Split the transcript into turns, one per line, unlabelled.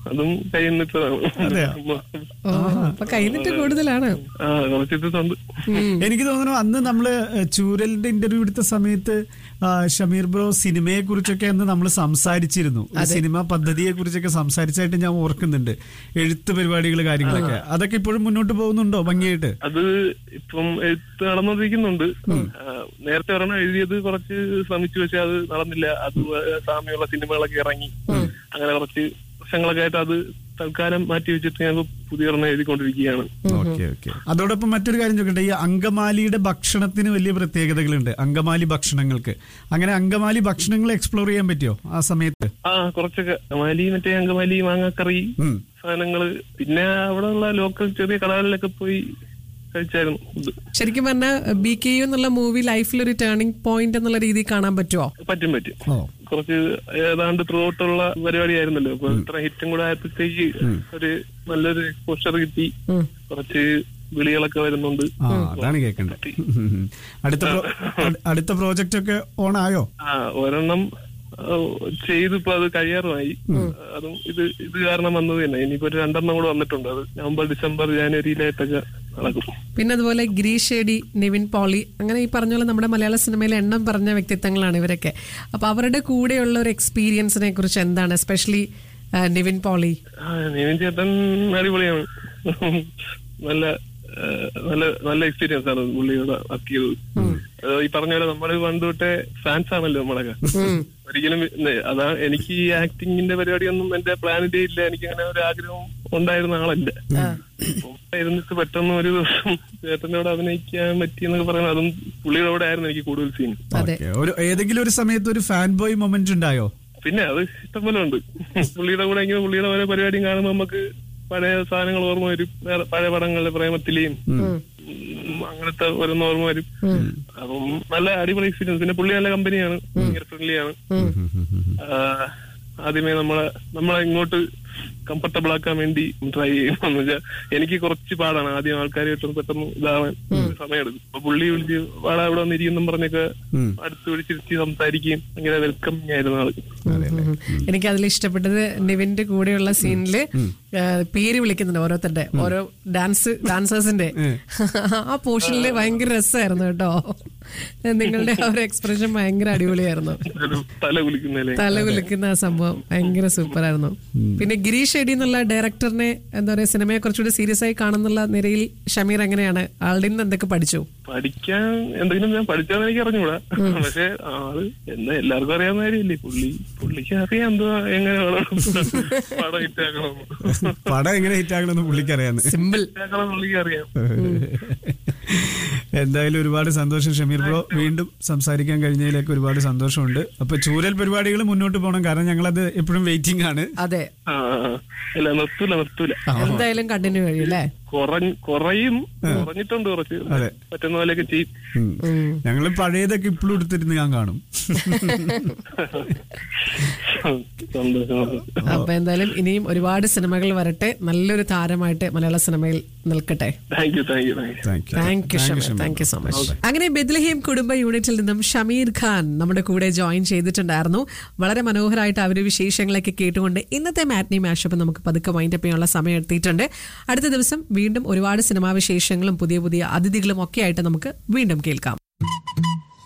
അതും കൈന്നിട്ടതാണ്
അതെയോ?
ഓ അപ്പൊ കൈനിട്ട് കൂടുതലാണ്
ആ കുറച്ചിട്ടുണ്ട്
എനിക്ക് തോന്നുന്നു അന്ന് നമ്മള് ഏഹ്, ചൂരലിന്റെ ഇന്റർവ്യൂ എടുത്ത സമയത്ത് ആ, ഷമീർ ബ്രോ സിനിമയെ കുറിച്ചൊക്കെ അന്ന് നമ്മൾ സംസാരിച്ചിരുന്നു ഒരു സിനിമ പദ്ധതിയെ കുറിച്ചൊക്കെ സംസാരിച്ചായിട്ട് ഞാൻ ഓർക്കുന്നുണ്ട് എഴുത്ത് പരിപാടികൾ കാര്യങ്ങളൊക്കെ അതൊക്കെ ഇപ്പോഴും മുന്നോട്ട് പോകുന്നുണ്ടോ ഭംഗിയായിട്ട്
അത് ഇപ്പം എഴുത്ത് നടന്നുകൊണ്ടിരിക്കുന്നുണ്ട് ആ, നേരത്തെ ഒരെണ്ണം എഴുതിയത് കുറച്ച് ശ്രമിച്ചു പക്ഷെ അത് നടന്നില്ല അത് സാമ്യമുള്ള സിനിമകളൊക്കെ ഇറങ്ങി അങ്ങനെ കുറച്ച് വർഷങ്ങളൊക്കെ ആയിട്ട് അത് തൽക്കാലം മാറ്റി വെച്ചിട്ട് ഞാൻ പുതിയ ഒരെണ്ണം എഴുതിക്കൊണ്ടിരിക്കുകയാണ്
ഓക്കെ ഓക്കെ അതോടൊപ്പം മറ്റൊരു കാര്യം ചോദിക്കട്ടെ ഈ അങ്കമാലിയുടെ ഭക്ഷണത്തിന് വലിയ പ്രത്യേകതകളുണ്ട് അങ്കമാലി ഭക്ഷണങ്ങൾക്ക് അങ്ങനെ അങ്കമാലി ഭക്ഷണങ്ങൾ എക്സ്പ്ലോർ ചെയ്യാൻ പറ്റിയോ ആ സമയത്ത്
ആ കുറച്ചൊക്കെ അങ്കമാലി മറ്റേ അങ്കമാലി മാങ്ങാക്കറി
ഉം.
സാധനങ്ങള് പിന്നെ അവിടെ ഉള്ള ലോക്കൽ ചെറിയ കടകളിലൊക്കെ പോയി കഴിച്ചായിരുന്നു ഇത്
ശരിക്കും പറഞ്ഞാൽ ബി കെ യു എന്നുള്ള മൂവി ലൈഫിൽ ഒരു ടേണിംഗ് പോയിന്റ് എന്നുള്ള രീതിയിൽ കാണാൻ പറ്റുമോ
പറ്റും പറ്റും
ഓ
കുറച്ച് ഏതാണ്ട് ത്രൂ ഔട്ടുള്ള പരിപാടിയായിരുന്നല്ലോ അപ്പൊ ഇത്ര ഹിറ്റും കൂടെ ആയപ്പോഴത്തേക്ക് ഒരു നല്ലൊരു എക്സ്പോഷർ കിട്ടി കുറച്ച് വിളികളൊക്കെ വരുന്നുണ്ട്
ആ അതാണ് കേൾക്കേണ്ടത് അടുത്ത പ്രോ- അട്- അടുത്ത പ്രോജക്റ്റ് ഒക്കെ ഓൺ ആയോ
ആ ഒരെണ്ണം ആ, ചെയ്ത് ഇപ്പൊ അത് കഴിയാറുമായി അതും ഇത് ഇത് കാരണം വന്നത് തന്നെ ഇനിയിപ്പോ ഒരു രണ്ടെണ്ണം കൂടെ വന്നിട്ടുണ്ട് അത് നവംബർ ഡിസംബർ ജാനുവരിയിലായിട്ടൊക്കെ നടക്കും
പിന്നെ അതുപോലെ ഗിരീഷ് ഷേഡി നിവിൻ പോളി അങ്ങനെ ഈ പറഞ്ഞ പോലെ നമ്മുടെ മലയാള സിനിമയിലെ എണ്ണം പറഞ്ഞ വ്യക്തിത്വങ്ങളാണ് ഇവരൊക്കെ അപ്പൊ അവരുടെ കൂടെയുള്ള ഒരു എക്സ്പീരിയൻസിനെ കുറിച്ച് എന്താണ് എസ്പെഷ്യലി നിവിൻ പോളി
ആ നിവിൻ ചേട്ടൻ അടിപൊളിയാണ് നല്ല ആ, നല്ല നല്ല എക്സ്പീരിയൻസ് ആണ് പുള്ളിയോട് വർക്ക് ചെയ്തത് അത് ഈ പറഞ്ഞ പോലെ നമ്മള് പണ്ട് തൊട്ടേ ഫാൻസ് ആണല്ലോ നമ്മളൊക്കെ ഒരിക്കലും ഇന്ന് അതാ എനിക്ക് ഈ ആക്ടിങ്ങിന്റെ പരിപാടിയൊന്നും എന്റെ പ്ലാനിലേ ഇല്ല എനിക്ക് അങ്ങനെ ഒരു ആഗ്രഹം ഉണ്ടായിരുന്ന ആളല്ല അപ്പം ഇരുന്നിട്ട് പെട്ടെന്ന് ഒരു ദിവസം ചേട്ടനോട് അഭിനയിക്കാൻ പറ്റിയെന്നൊക്കെ പറയുന്നത് അതും പുള്ളിയുടെ കൂടെ ആയിരുന്നു എനിക്ക് കൂടുതൽ സീൻ
അതെ
ഓക്കേ. ഒരു ഏതെങ്കിലും ഒരു സമയത്ത് ഒരു ഫാൻ ബോയ് മൊമെന്റ് ഉണ്ടായോ
പിന്നെ അത് ഇഷ്ടംപോലെ ഉണ്ട് പുള്ളിയുടെ കൂടെ ഇങ്ങനെ പുള്ളിയുടെ ഓരോ പരിപാടിയും കാണുമ്പോൾ നമുക്ക് പഴയ സാധനങ്ങൾ ഓർമ്മ വരും വേറെ പഴയ പടങ്ങളിലെ പ്രേമത്തിലെയും ഉം, അങ്ങനത്തെ ഓരോന്ന് ഓർമ്മ വരും അപ്പം നല്ല അടിപൊളി എക്സ്പീരിയൻസ് പിന്നെ പുള്ളി നല്ല കമ്പനിയാണ് ഭയങ്കര ഫ്രണ്ട്ലിയാണ് ആദ്യമേ നമ്മളെ നമ്മളെ ഇങ്ങോട്ട് കംഫർട്ടബിൾ ആക്കാൻ വേണ്ടി ട്രൈ ചെയ്യും എന്ന് വെച്ചാൽ എനിക്ക് കുറച്ച് പാടാണ് ആദ്യം ആൾക്കാരുമായിട്ട് പെട്ടെന്ന് ഇതാവാൻ സമയമെടുക്കും അപ്പൊ പുള്ളി വിളിച്ച് പാടാ ഇവിടെ വന്നിരിക്കുന്നു പറഞ്ഞൊക്കെ
ഉം.
അടുത്ത് വിളിച്ചിരുത്തി സംസാരിക്കുകയും ഭയങ്കര വെൽക്കമിങ് ആയിരുന്നു ആള്
ഉം. എനിക്ക് അതിൽ ഇഷ്ടപ്പെട്ടത് നിവിന്റെ കൂടെയുള്ള സീനില് പേര് വിളിക്കുന്നുണ്ട് ഓരോരുത്തരുടെ ഓരോ ഡാൻസ് ഡാൻസേഴ്സിന്റെ ആ പോർഷനില് ഭയങ്കര രസമായിരുന്നു കേട്ടോ നിങ്ങളുടെ ആ ഒരു എക്സ്പ്രഷൻ ഭയങ്കര അടിപൊളിയായിരുന്നു
ഒരു തല കുലിക്കുന്നതിലെ
തല കുലിക്കുന്ന ആ സംഭവം ഭയങ്കര സൂപ്പർ ആയിരുന്നു പിന്നെ ഗിരീഷ് ഷെഡി എന്നുള്ള ഡയറക്ടറിനെ എന്താ പറയാ സിനിമയെ കുറച്ചുകൂടി സീരിയസ് ആയി കാണുന്നുള്ള നിരയിൽ ഷമീർ എങ്ങനെയാണ് ആളുടെ നിന്ന് എന്തൊക്കെ പഠിച്ചു
പഠിക്കാൻ എന്തെങ്കിലും ഞാൻ പഠിച്ചാന്ന് എനിക്ക് അറിഞ്ഞൂടാ പക്ഷെ ആള് എന്താ എല്ലാവർക്കും അറിയാവുന്ന കാര്യമില്ലേ പുള്ളി പുള്ളിക്ക് അറിയാം എന്തോ എങ്ങനെ വേണം പടം ഹിറ്റാക്കണം
പടം എങ്ങനെ ഹിറ്റ് ആകണമെന്ന് പുള്ളിക്കറിയാന്ന്
സിമ്പിൾ
ഹിറ്റാക്കണം പുള്ളിക്ക് അറിയാം
എന്തായാലും ഒരുപാട് സന്തോഷം ഷമീർ ബ്രോ വീണ്ടും സംസാരിക്കാൻ കഴിഞ്ഞതിലേക്ക് ഒരുപാട് സന്തോഷമുണ്ട് അപ്പൊ ചൂരൽ പരിപാടികൾ മുന്നോട്ട് പോകണം കാരണം ഞങ്ങളത് എപ്പോഴും വെയിറ്റിംഗ് ആണ്
അതെ
ആ ആ. ഇല്ല നിർത്തൂല നിർത്തൂല
എന്തായാലും കണ്ടിന്യൂ കഴിയും അല്ലേ
കുറഞ്ഞ് കുറയും കുറഞ്ഞിട്ടുണ്ട് കുറച്ച്
അതെ.
പറ്റുന്ന പോലെയൊക്കെ ചെയ്യും
ഉം. ഞങ്ങള് പഴയതൊക്കെ ഇപ്പോഴും എടുത്തിരുന്ന് ഞാൻ കാണും
സന്തോഷം
അപ്പൊ എന്തായാലും ഇനിയും ഒരുപാട് സിനിമകൾ വരട്ടെ നല്ലൊരു താരമായിട്ട് മലയാള സിനിമയിൽ നിൽക്കട്ടെ
thank you thank you thank you
thank you
thank you Shameer thank you so much അങ്ങനെ ബെദ്ലഹീം കുടുംബ യൂണിറ്റിൽ നിന്നും ഷമീർ ഖാൻ നമ്മുടെ കൂടെ ജോയിൻ ചെയ്തിട്ടുണ്ടായിരുന്നു വളരെ മനോഹരമായിട്ട് അവരുടെ വിശേഷങ്ങളൊക്കെ കേട്ടുകൊണ്ട് ഇന്നത്തെ മാറ്റ്നി മാഷപ്പ് നമുക്ക് പതുക്കെ വൈൻഡപ്പ് ചെയ്യാനുള്ള സമയം എത്തിയിട്ടുണ്ട് അടുത്ത ദിവസം വീണ്ടും ഒരുപാട് സിനിമാ വിശേഷങ്ങളും പുതിയ പുതിയ അതിഥികളും ഒക്കെ ആയിട്ട് നമുക്ക് വീണ്ടും കേൾക്കാം